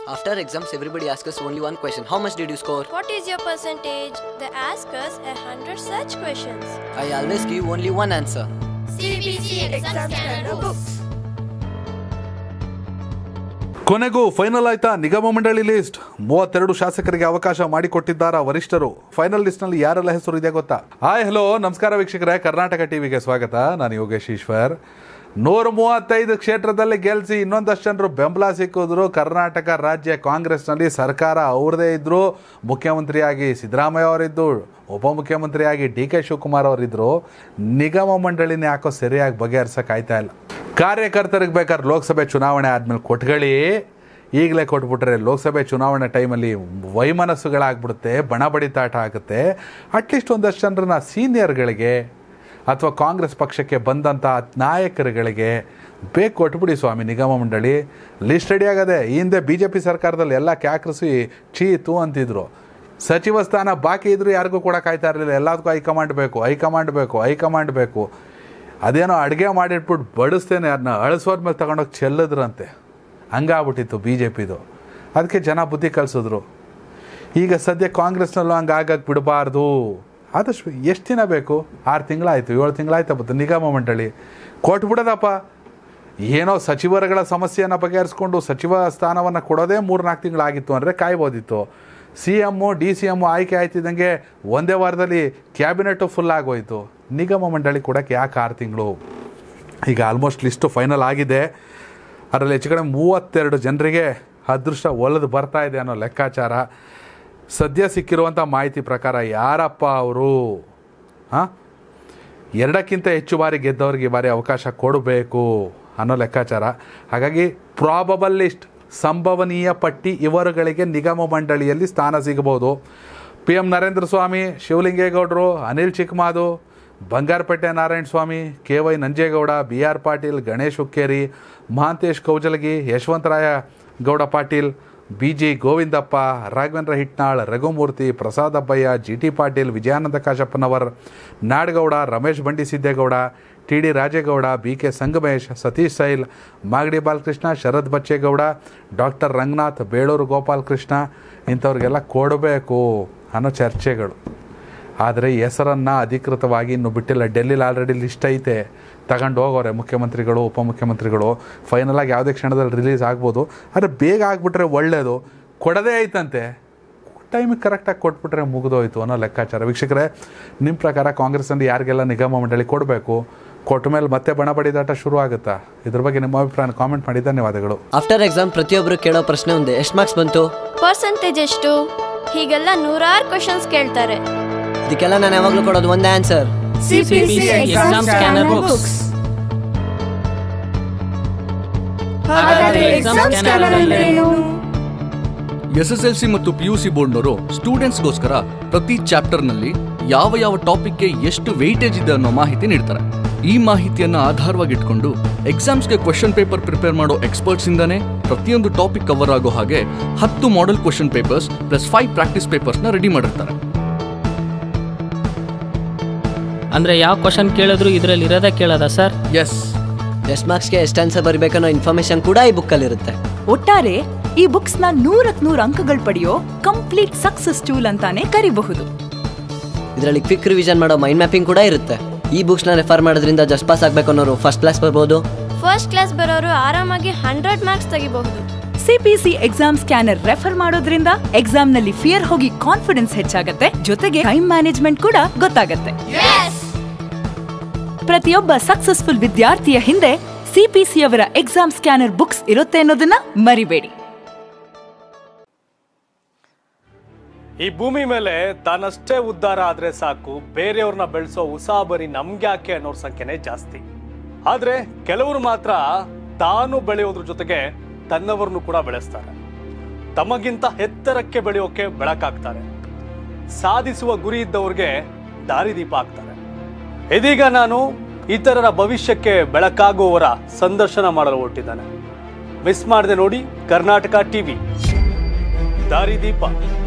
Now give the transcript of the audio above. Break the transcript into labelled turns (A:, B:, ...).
A: After exams, everybody asks us only one question How much did you score?
B: What is your percentage? They ask us a hundred such questions.
A: I always give only one answer.
B: CBC exam scanner books.
C: ಕೊನೆಗೂ final ಆಯ್ತಾ ನಿಗಮ ಮಂಡಳಿ list ಮೂವತ್ತೆರಡು ಶಾಸಕರಿಗೆ ಅವಕಾಶ ಮಾಡಿಕೊಟ್ಟಿದ್ದಾರ ವರಿಷ್ಠರು final list ನಲ್ಲಿ ಯಾರೆಲ್ಲ ಹೆಸರು ಇದೆ ಗೊತ್ತಾ ಹಾಯ್ ಹಲೋ ನಮಸ್ಕಾರ ವೀಕ್ಷಕರೇ ಕರ್ನಾಟಕ ಟಿವಿಗೆ ಸ್ವಾಗತ ನಾನು ಯೋಗೇಶ್ ಈಶ್ವರ್ ನೂರ ಮೂವತ್ತೈದು ಕ್ಷೇತ್ರದಲ್ಲಿ ಗೆಲ್ಸಿ ಇನ್ನೊಂದಷ್ಟು ಜನರು ಬೆಂಬಲ ಸಿಕ್ಕಿದ್ರು ಕರ್ನಾಟಕ ರಾಜ್ಯ ಕಾಂಗ್ರೆಸ್ನಲ್ಲಿ ಸರ್ಕಾರ ಅವ್ರದೇ ಇದ್ರು ಮುಖ್ಯಮಂತ್ರಿಯಾಗಿ ಸಿದ್ದರಾಮಯ್ಯ ಅವರಿದ್ದು ಉಪಮುಖ್ಯಮಂತ್ರಿಯಾಗಿ ಡಿ ಕೆ ಶಿವಕುಮಾರ್ ಅವರಿದ್ರು ನಿಗಮ ಮಂಡಳಿನ ಯಾಕೋ ಸರಿಯಾಗಿ ಬಗೆಹರ್ಸಕ್ ಆಯ್ತಾ ಇಲ್ಲ ಕಾರ್ಯಕರ್ತರಿಗೆ ಬೇಕಾದ್ರೆ ಲೋಕಸಭೆ ಚುನಾವಣೆ ಆದ್ಮೇಲೆ ಕೊಟ್ಕೊಳ್ಳಿ ಈಗಲೇ ಕೊಟ್ಬಿಟ್ರೆ ಲೋಕಸಭೆ ಚುನಾವಣೆ ಟೈಮಲ್ಲಿ ವೈಮನಸ್ಸುಗಳಾಗ್ಬಿಡುತ್ತೆ ಬಣ ಬಡಿತಾಟ ಆಗುತ್ತೆ ಅಟ್ಲೀಸ್ಟ್ ಒಂದಷ್ಟು ಜನರನ್ನ ಸೀನಿಯರ್ಗಳಿಗೆ ಅಥವಾ ಕಾಂಗ್ರೆಸ್ ಪಕ್ಷಕ್ಕೆ ಬಂದಂಥ ನಾಯಕರುಗಳಿಗೆ ಬೇಕು ಕೊಟ್ಬಿಡಿ ಸ್ವಾಮಿ ನಿಗಮ ಮಂಡಳಿ ಲಿಸ್ಟ್ ರೆಡಿ ಆಗದೆ ಈ ಹಿಂದೆ ಬಿ ಜೆ ಪಿ ಸರ್ಕಾರದಲ್ಲಿ ಎಲ್ಲ ಕ್ಯಾಕ್ರಿಸಿ ಚೀ ತೂ ಅಂತಿದ್ರು ಸಚಿವ ಸ್ಥಾನ ಬಾಕಿ ಇದ್ರೂ ಯಾರಿಗೂ ಕೊಡೋಕ್ಕಾಯ್ತಾ ಇರಲಿಲ್ಲ ಎಲ್ಲದಕ್ಕೂ ಹೈಕಮಾಂಡ್ ಬೇಕು ಹೈಕಮಾಂಡ್ ಬೇಕು ಹೈಕಮಾಂಡ್ ಬೇಕು ಅದೇನೋ ಅಡುಗೆ ಮಾಡಿಟ್ಬಿಟ್ಟು ಬಡಿಸ್ತೇನೆ ಅದನ್ನ ಅಳಿಸೋರ್ ಮೇಲೆ ತಗೊಂಡೋಗಿ ಚೆಲ್ಲಿದ್ರಂತೆ ಹಂಗಾಗ್ಬಿಟ್ಟಿತ್ತು ಬಿ ಜೆ ಪಿದು ಅದಕ್ಕೆ ಜನ ಬುದ್ಧಿ ಕಲಿಸಿದ್ರು ಈಗ ಸದ್ಯ ಕಾಂಗ್ರೆಸ್ನಲ್ಲೂ ಹಂಗೆ ಆಗಕ್ಕೆ ಬಿಡಬಾರ್ದು ಆದಷ್ಟು ಎಷ್ಟು ದಿನ ಬೇಕು ಆರು ತಿಂಗಳಾಯಿತು ಏಳು ತಿಂಗಳಾಯ್ತು ಬತ್ತು ನಿಗಮ ಮಂಡಳಿ ಕೊಟ್ಬಿಡೋದಪ್ಪ ಏನೋ ಸಚಿವರುಗಳ ಸಮಸ್ಯೆಯನ್ನು ಬಗೆಹರಿಸ್ಕೊಂಡು ಸಚಿವ ಸ್ಥಾನವನ್ನು ಕೊಡೋದೇ ಮೂರು ನಾಲ್ಕು ತಿಂಗಳಾಗಿತ್ತು ಅಂದರೆ ಕಾಯ್ಬೋದಿತ್ತು C M D C M ಆಯ್ಕೆ ಆಯ್ತಿದ್ದಂಗೆ ಒಂದೇ ವಾರದಲ್ಲಿ ಕ್ಯಾಬಿನೆಟು ಫುಲ್ ಆಗೋಯ್ತು ನಿಗಮ ಮಂಡಳಿ ಕೊಡೋಕ್ಕೆ ಯಾಕೆ ಆರು ತಿಂಗಳು ಈಗ ಆಲ್ಮೋಸ್ಟ್ ಲಿಸ್ಟು ಫೈನಲ್ ಆಗಿದೆ ಅದರಲ್ಲಿ ಹೆಚ್ಚು ಕಡೆ ಮೂವತ್ತೆರಡು ಜನರಿಗೆ ಅದೃಷ್ಟ ಒಲಿದು ಬರ್ತಾ ಇದೆ ಅನ್ನೋ ಲೆಕ್ಕಾಚಾರ ಸದ್ಯ ಸಿಕ್ಕಿರುವಂಥ ಮಾಹಿತಿ ಪ್ರಕಾರ ಯಾರಪ್ಪ ಅವರು ಹಾಂ ಎರಡಕ್ಕಿಂತ ಹೆಚ್ಚು ಬಾರಿ ಗೆದ್ದವರಿಗೆ ಈ ಬಾರಿ ಅವಕಾಶ ಕೊಡಬೇಕು ಅನ್ನೋ ಲೆಕ್ಕಾಚಾರ ಹಾಗಾಗಿ ಪ್ರಾಬಬಲ್ ಲಿಸ್ಟ್ ಸಂಭವನೀಯ ಪಟ್ಟಿ ಇವರುಗಳಿಗೆ ನಿಗಮ ಮಂಡಳಿಯಲ್ಲಿ ಸ್ಥಾನ ಸಿಗಬಹುದು ಪಿ ಎಂ ನರೇಂದ್ರ ಸ್ವಾಮಿ ಶಿವಲಿಂಗೇಗೌಡರು Anil Chikkamadu Bangarapet Narayana Swamy K Y Nanjegowda B R Patil Ganesh Hukkeri Mahantesh Kaujalagi Yashavantharaya Gowda Patil B G Govindappa Raghavendra Hitnal Raghumurthy Prasad Abbaiah G T Patil Vijayananda Kashappanavar Nadagouda Ramesh Bandi Siddegowda T D Rajegowda B K Sangamesh Satish Sail Magadi Balakrishna Sharad Bachegowda doctor Ranganath Beluru Gopalakrishna ಇಂಥವ್ರಿಗೆಲ್ಲ ಕೊಡಬೇಕು ಅನ್ನೋ ಚರ್ಚೆಗಳು ಆದರೆ ಹೆಸರನ್ನು ಅಧಿಕೃತವಾಗಿ ಇನ್ನು ಬಿಟ್ಟಿಲ್ಲ ಡೆಲ್ಲಿಲಿ ಆಲ್ರೆಡಿ ಲಿಸ್ಟ್ ಐತೆ ತಗೊಂಡು ಹೋಗೋರೆ ಮುಖ್ಯಮಂತ್ರಿಗಳು ಉಪಮುಖ್ಯಮಂತ್ರಿಗಳು ಫೈನಲಾಗಿ ಯಾವುದೇ ಕ್ಷಣದಲ್ಲಿ ರಿಲೀಸ್ ಆಗ್ಬೋದು ಆದರೆ ಬೇಗ ಆಗಿಬಿಟ್ರೆ ಒಳ್ಳೆಯದು ಕೊಡದೇ ಐತಂತೆ ಟೈಮಿಗೆ ಕರೆಕ್ಟಾಗಿ ಕೊಟ್ಬಿಟ್ರೆ ಮುಗಿದೋಯ್ತು ಅನ್ನೋ ಲೆಕ್ಕಾಚಾರ ವೀಕ್ಷಕರೇ ನಿಮ್ಮ ಪ್ರಕಾರ ಕಾಂಗ್ರೆಸ್ನಲ್ಲಿ ಯಾರಿಗೆಲ್ಲ ನಿಗಮ ಮಂಡಳಿ ಕೊಡಬೇಕು ಕೊಟ್ಟ ಮೇಲೆ ಮತ್ತೆ ಬಣ ಬಡಿದಾಟ ಶುರು ಆಗುತ್ತಾ ಇದ್ರ ಬಗ್ಗೆ ನಿಮ್ಮ ಅಭಿಪ್ರಾಯ ಕಾಮೆಂಟ್ ಮಾಡಿ ಧನ್ಯವಾದಗಳು
A: ಆಫ್ಟರ್ ಎಕ್ಸಾಮ್ ಪ್ರತಿಯೊಬ್ಬರು ಕೇಳೋ ಪ್ರಶ್ನೆ ಒಂದೇ ಎಷ್ಟು ಮಾರ್ಕ್ಸ್ ಬಂತು
B: ಪರ್ಸೆಂಟೇಜ್ ಎಷ್ಟು ಹೀಗೆಲ್ಲ ನೂರಾರು ಕ್ವಶನ್ಸ್ ಕೇಳ್ತಾರೆ
A: ಇದಕ್ಕೆಲ್ಲ ನಾನು ಯಾವಾಗಲೂ ಕೊಡೋದು ಒಂದೇ answer
D: CPC exam scanner books. ಹಾಗಾದ್ರೆ exam scanner ಅಂದ್ರೇನು?
E: ಎಸ್ ಎಸ್ ಎಲ್ ಸಿ ಮತ್ತು ಪಿ ಯು ಸಿ ಬೋರ್ಡ್ನವರು ಸ್ಟೂಡೆಂಟ್ಸ್ಗೋಸ್ಕರ ಪ್ರತಿ ಚಾಪ್ಟರ್ನಲ್ಲಿ ಯಾವ ಯಾವ ಟಾಪಿಕ್ಗೆ ಎಷ್ಟು ವೆಯ್ಟೇಜ್ ಇದೆ ಅನ್ನೋ ಮಾಹಿತಿ ನೀಡ್ತಾರೆ ಈ ಮಾಹಿತಿಯನ್ನ ಆಧಾರವಾಗಿಟ್ಕೊಂಡು ಎಕ್ಸಾಮ್ಸ್ಗೆ ಕ್ವಶನ್ ಪೇಪರ್ ಪ್ರಿಪೇರ್ ಮಾಡೋ ಎಕ್ಸ್ಪರ್ಟ್ಸ್ ಇಂದಾನೆ ಪ್ರತಿಯೊಂದು ಟಾಪಿಕ್ ಕವರ್ ಆಗೋ ಹಾಗೆ ಹತ್ತು model question papers plus five practice ಪೇಪರ್ಸ್ನ ರೆಡಿ ಮಾಡಿರ್ತಾರೆ
F: ಅಂದ್ರೆ ಯಾವ ಕ್ವಶನ್ ಕೇಳಿದ್ರು ಇದರಲ್ಲಿ ಇರೋದೇ ಕೇಳೋದ ಸರ್
E: ಎಸ್
A: ಎಷ್ಟು ಮಾರ್ಕ್ಸ್ಗೆ ಎಷ್ಟು ಆನ್ಸರ್ ಬರಬೇಕನ್ನೋ ಇನ್ಫಾರ್ಮೇಷನ್ ಕೂಡ ಈ ಬುಕ್ಕಲ್ಲಿರುತ್ತೆ
D: ಒಟ್ಟಾರೆ ಈ ಬುಕ್ಸ್ ನ ನೂರಕ್ ನೂರ್ ಅಂಕಗಳು ಪಡೆಯೋ ಕಂಪ್ಲೀಟ್ ಸಕ್ಸಸ್ ಟೂಲ್ ಅಂತಾನೆ ಕರಿಬಹುದು
A: ಇದರಲ್ಲಿ ಕ್ವಿಕ್ ರಿವಿಷನ್ ಮಾಡೋ ಮೈಂಡ್ ಮ್ಯಾಪಿಂಗ್ ಕೂಡ ಇರುತ್ತೆ ಈ ಬುಕ್ಸ್ನ ರೆಫರ್ ಮಾಡೋದ್ರಿಂದ ಜಸ್ಟ್ ಪಾಸ್ ಆಗಬೇಕು ಅನ್ನೋರು ಫಸ್ಟ್ ಕ್ಲಾಸ್ ಬರ್ಬೋದು
B: ಫಸ್ಟ್ ಕ್ಲಾಸ್ ಬರೋರು ಆರಾಮಾಗಿ ಹಂಡ್ರೆಡ್ ಮಾರ್ಕ್ಸ್ ತೆಗಿಬಹುದು
D: ಸಿಪಿಸಿ ಎಕ್ಸಾಮ್ ಸ್ಕ್ಯಾನರ್ ರೆಫರ್ ಮಾಡೋದ್ರಿಂದ ಎಕ್ಸಾಮ್ ನಲ್ಲಿ ಫಿಯರ್ ಹೋಗಿ ಕಾನ್ಫಿಡೆನ್ಸ್ ಹೆಚ್ಚಾಗತ್ತೆ ಜೊತೆಗೆ ಟೈಮ್ ಮ್ಯಾನೇಜ್ಮೆಂಟ್ ಕೂಡ ಗೊತ್ತಾಗತ್ತೆ ಪ್ರತಿಯೊಬ್ಬ ಸಕ್ಸಸ್ಫುಲ್ ವಿದ್ಯಾರ್ಥಿಯ ಹಿಂದೆ ಸಿಪಿಸಿ ಅವರ ಎಕ್ಸಾಮ್ ಸ್ಕ್ಯಾನರ್ ಬುಕ್ಸ್ ಇರುತ್ತೆ ಅನ್ನೋದನ್ನ ಮರಿಬೇಡಿ
G: ಈ ಭೂಮಿ ಮೇಲೆ ತಾನಷ್ಟೇ ಉದ್ಧಾರ ಆದ್ರೆ ಸಾಕು ಬೇರೆಯವ್ರನ್ನ ಬೆಳೆಸೋ ಉಸಾಬರಿ ನಮ್ಗ್ಯಾಕೆ ಅನ್ನೋರ್ ಸಂಖ್ಯೆನೇ ಜಾಸ್ತಿ ಆದ್ರೆ ಕೆಲವರು ಮಾತ್ರ ತಾನು ಬೆಳೆಯೋದ್ರ ಜೊತೆಗೆ ತನ್ನವರನ್ನು ಕೂಡ ಬೆಳೆಸ್ತಾರೆ ತಮಗಿಂತ ಎತ್ತರಕ್ಕೆ ಬೆಳೆಯೋಕೆ ಬೆಳಕಾಗ್ತಾರೆ ಸಾಧಿಸುವ ಗುರಿ ಇದ್ದವ್ರಿಗೆ ದಾರಿದೀಪ ಆಗ್ತಾರೆ ಇದೀಗ ನಾನು ಇತರರ ಭವಿಷ್ಯಕ್ಕೆ ಬೆಳಕಾಗುವವರ ಸಂದರ್ಶನ ಮಾಡಲು ಹೊರಟಿದ್ದಾನೆ ಮಿಸ್ ಮಾಡದೆ ನೋಡಿ ಕರ್ನಾಟಕ ಟಿವಿ ದಾರಿದೀಪ